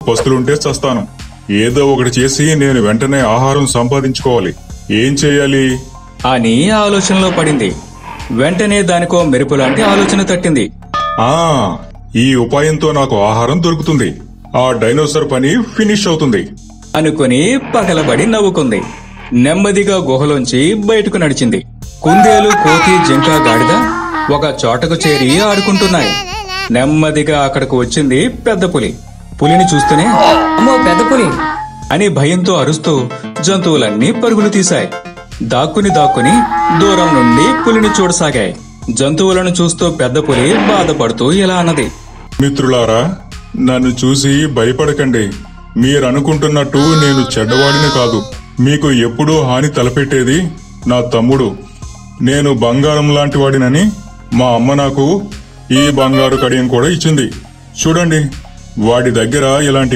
పస్తులుంటే చస్తాను ఏదో ఒకటి చేసి నేను వెంటనే ఆహారం సంపాదించుకోవాలి ఏం చేయాలి అని ఆలోచనలో పడింది వెంటనే దానికో మెరుపు లాంటి ఆలోచన తట్టింది ఆ ఈ ఉపాయంతో నాకు ఆహారం దొరుకుతుంది ఆ డైనోసార్ పని ఫినిష్ అవుతుంది అనుకుని పగలబడి నవ్వుకుంది నెమ్మదిగా గుహలోంచి బయటకు నడిచింది కుందేలు కోతి జింక గాడిద ఒక చోటకు చేరి ఆడుకుంటున్నాయి నెమ్మదిగా అక్కడకు వచ్చింది పెద్ద పులి పులిని చూస్తూనే అమ్మో పెద్ద పులి అని భయంతో అరుస్తూ జంతువులన్నీ పరుగులు తీశాయి దాక్కుని దాక్కుని దూరం నుండి పులిని చూడసాగాయి జంతువులను చూస్తూ పెద్ద పులి బాధపడుతూ ఇలా అన్నది మిత్రులారా నన్ను చూసి భయపడకండి మీరనుకుంటున్నట్టు నేను చెడ్డవాడిని కాదు మీకు ఎప్పుడూ హాని తలపెట్టేది నా తమ్ముడు నేను బంగారం లాంటి వాడినని మా అమ్మ నాకు ఈ బంగారు కడియం కూడా ఇచ్చింది చూడండి వాడి దగ్గర ఇలాంటి